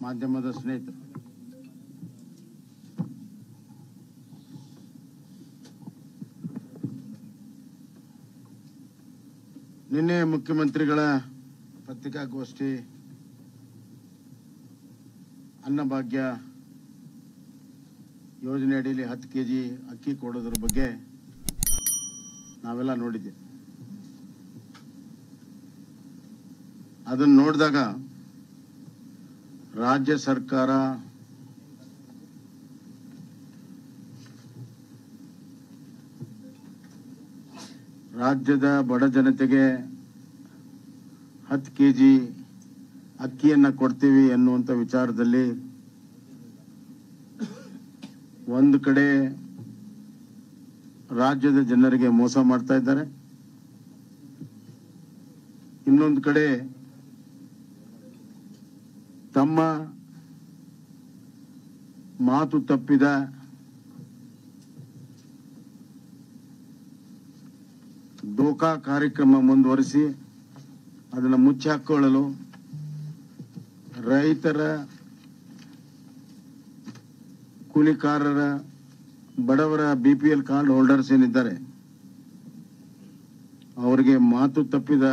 ಮಾಧ್ಯಮದ ಸ್ನೇಹಿತರು ನಿನ್ನೆ ಮುಖ್ಯಮಂತ್ರಿಗಳ ಪತ್ರಿಕಾಗೋಷ್ಠಿ ಅನ್ನಭಾಗ್ಯ ಯೋಜನೆ ಅಡಿಯಲ್ಲಿ ಹತ್ತು ಕೆ ಜಿ ಅಕ್ಕಿ ಕೊಡೋದ್ರ ಬಗ್ಗೆ ನಾವೆಲ್ಲ ನೋಡಿದ್ದೆ ಅದನ್ನು ನೋಡಿದಾಗ ರಾಜ್ಯ ಸರ್ಕಾರ ರಾಜ್ಯದ ಬಡ ಜನತೆಗೆ ಹತ್ತು ಕೆ ಜಿ ಅಕ್ಕಿಯನ್ನು ಕೊಡ್ತೀವಿ ಅನ್ನುವಂಥ ವಿಚಾರದಲ್ಲಿ ಒಂದು ಕಡೆ ರಾಜ್ಯದ ಜನರಿಗೆ ಮೋಸ ಮಾಡ್ತಾ ಇದ್ದಾರೆ ಇನ್ನೊಂದು ಕಡೆ ತಮ್ಮ ಮಾತು ತಪ್ಪಿದ ಡೋಕಾ ಕಾರ್ಯಕ್ರಮ ಮುಂದುವರಿಸಿ ಅದನ್ನು ಮುಚ್ಚಿ ಹಾಕೊಳ್ಳಲು ರೈತರ ಕೂಲಿಕಾರರ ಬಡವರ B P L card holders ಏನಿದ್ದಾರೆ ಅವರಿಗೆ ಮಾತು ತಪ್ಪಿದ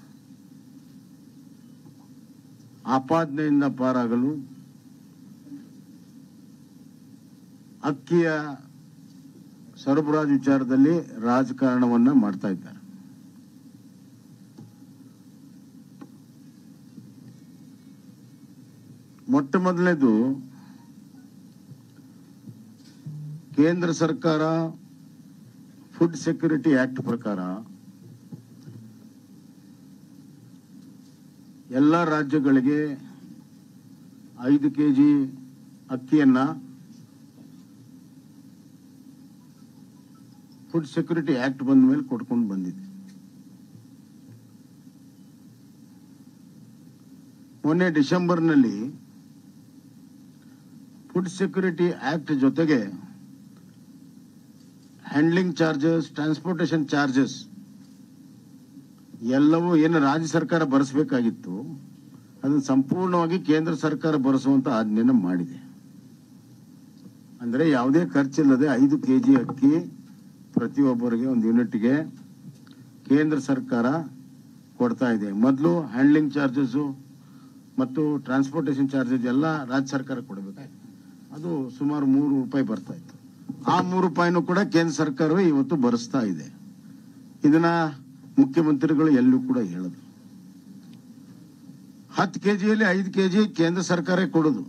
ಆಪಾದನೆಯಿಂದ ಪಾರಾಗಲು ಅಕ್ಕಿಯ ಸರಬರಾಜು ವಿಚಾರದಲ್ಲಿ ರಾಜಕಾರಣವನ್ನ ಮಾಡ್ತಾ ಇದ್ದಾರೆ ಮೊಟ್ಟ ಮೊದಲನೇದು ಕೇಂದ್ರ ಸರ್ಕಾರ ಫುಡ್ ಸೆಕ್ಯೂರಿಟಿ ಆಕ್ಟ್ ಪ್ರಕಾರ ಎಲ್ಲ ರಾಜ್ಯಗಳಿಗೆ ಐದು ಕೆ ಜಿ ಅಕ್ಕಿಯನ್ನ ಫುಡ್ ಸೆಕ್ಯೂರಿಟಿ ಆಕ್ಟ್ ಬಂದ ಮೇಲೆ ಕೊಡ್ಕೊಂಡು ಬಂದಿದೆ ಮೊನ್ನೆ ಡಿಸೆಂಬರ್ನಲ್ಲಿ ಫುಡ್ ಸೆಕ್ಯೂರಿಟಿ ಆಕ್ಟ್ ಜೊತೆಗೆ ಹ್ಯಾಂಡ್ಲಿಂಗ್ ಚಾರ್ಜಸ್ ಟ್ರಾನ್ಸ್ಪೋರ್ಟೇಷನ್ ಚಾರ್ಜಸ್ ಎಲ್ಲವೂ ಏನು ರಾಜ್ಯ ಸರ್ಕಾರ ಭರಿಸಬೇಕಾಗಿತ್ತು ಅದನ್ನು ಸಂಪೂರ್ಣವಾಗಿ ಕೇಂದ್ರ ಸರ್ಕಾರ ಭರಿಸುವಂತ ಆಜ್ಞೆಯನ್ನು ಮಾಡಿದೆ ಅಂದ್ರೆ ಯಾವುದೇ ಖರ್ಚಿಲ್ಲದೆ ಐದು ಕೆಜಿ ಅಕ್ಕಿ ಪ್ರತಿಯೊಬ್ಬರಿಗೆ ಒಂದು ಯೂನಿಟ್ಗೆ ಕೇಂದ್ರ ಸರ್ಕಾರ ಕೊಡ್ತಾ ಇದೆ ಮೊದಲು ಹ್ಯಾಂಡ್ಲಿಂಗ್ ಚಾರ್ಜಸ್ ಮತ್ತು ಟ್ರಾನ್ಸ್ಪೋರ್ಟೇಷನ್ ಚಾರ್ಜಸ್ ಎಲ್ಲ ರಾಜ್ಯ ಸರ್ಕಾರ ಕೊಡಬೇಕಾಗಿತ್ತು ಅದು ಸುಮಾರು ಮೂರು ರೂಪಾಯಿ ಬರ್ತಾ ಇತ್ತು ಆ ಮೂರು ರೂಪಾಯಿನೂ ಕೂಡ ಕೇಂದ್ರ ಸರ್ಕಾರವೇ ಇವತ್ತು ಭರಿಸ್ತಾ ಇದೆ ಇದನ್ನ ಮುಖ್ಯಮಂತ್ರಿಗಳು ಎಲ್ಲೂ ಕೂಡ ಹೇಳದು ಹತ್ತು ಕೆಜಿಯಲ್ಲಿ ಐದು ಕೆಜಿ ಕೇಂದ್ರ ಸರ್ಕಾರ ಕೊಡೋದು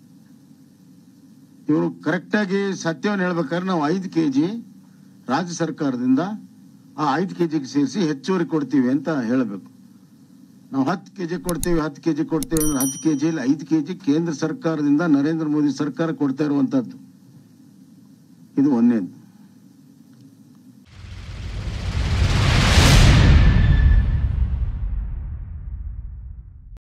ಇವರು ಕರೆಕ್ಟಾಗಿ ಸತ್ಯವನ್ನು ಹೇಳ್ಬೇಕಾದ್ರೆ ನಾವು ಐದು ಕೆಜಿ ರಾಜ್ಯ ಸರ್ಕಾರದಿಂದ ಆ ಐದು ಕೆಜಿಗೆ ಸೇರಿಸಿ ಹೆಚ್ಚುವರಿ ಕೊಡ್ತೀವಿ ಅಂತ ಹೇಳಬೇಕು ನಾವು ಹತ್ತು ಕೆಜಿ ಕೊಡ್ತೀವಿ ಹತ್ತು ಕೆಜಿ ಕೊಡ್ತೀವಿ ಅಂದ್ರೆ ಹತ್ತು ಕೆಜಿಯಲ್ಲಿ ಐದು ಕೆಜಿ ಕೇಂದ್ರ ಸರ್ಕಾರದಿಂದ ನರೇಂದ್ರ ಮೋದಿ ಸರ್ಕಾರ ಕೊಡ್ತಾ ಇರುವಂತದ್ದು ಇದು ಒಂದನೇದು